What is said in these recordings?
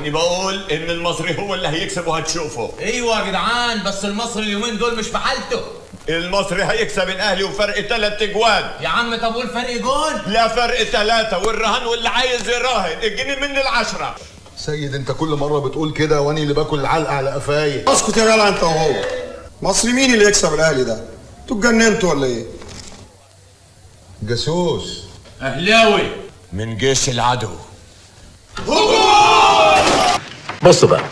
واني بقول ان المصري هو اللي هيكسب وهتشوفه ايوه يا جدعان بس المصري اليومين دول مش بحالته المصري هيكسب الاهلي وفرق ثلاث اجوان يا عم طب قول فرق جون لا فرق ثلاثة والرهان واللي عايز يراهن الجنيه من العشرة سيد انت كل مره بتقول كده واني اللي باكل العلقه على قفايا اسكت يا جدع انت وهو مصري مين اللي يكسب الاهلي ده انتوا اتجننتوا ولا ايه جاسوس اهلاوي من جيش العدو بصوا بقى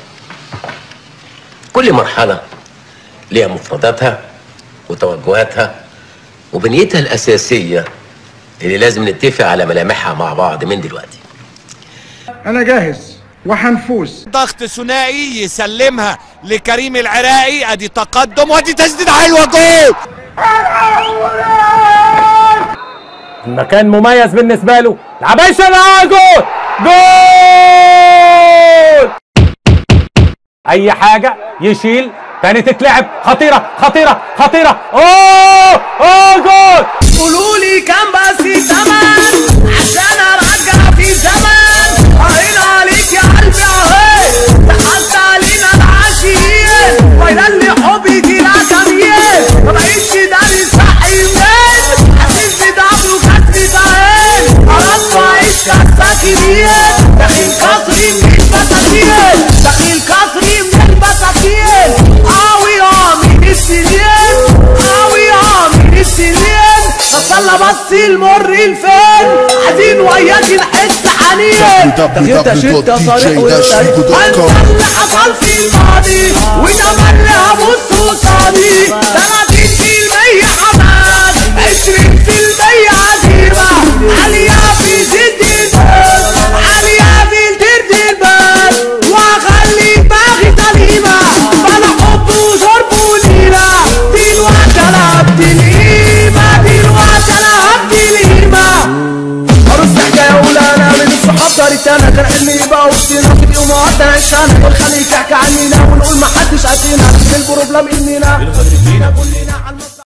كل مرحلة ليها مفرداتها وتوجهاتها وبنيتها الأساسية اللي لازم نتفق على ملامحها مع بعض من دلوقتي انا جاهز وهنفوز ضغط ثنائي يسلمها لكريم العراقي ادي تقدم وادي تسديده حلوه جول المكان مميز بالنسبة له العبايشة معاه جول جول أي حاجة يشيل تاني تتلعب خطيرة خطيرة خطيرة أوه أوه جول قولوا لي كام بس تمن عشان ارجع في زمن قارين عليك يا قلبي اهي دخلت علينا العاشقين ويلان لي حبي دي العجميين ما بقيتش داري صحي منين حاسس بدعم وكتفي زهقان قررت اعيش كالساكنين داخل قصري من البساتين داخل قصري من البساتين قوي اه من السنين قوي اه من السنين نصلى بس المر الفين عايزين وياك نحس حنين تغيير تشد صريح والتاريخ وانت اللي حصل في الماضي وده اللي هبص قصادي 30% حماس 20% عزيمة عالية في زد البال عالية في الدرد البال وهخليك باغي سليمة بلا حب وشرب وليلة دلوقتي انا هبدي القيمة دلوقتي انا هبدي القيمة ارص حكايه اولى انا من الصحاب دارت انا كان حلمي يبقى وسطينا في يوم وقت نعيش انا والخليج تحكي عنينا ونقول ما حدش قدنا البروبلم اننا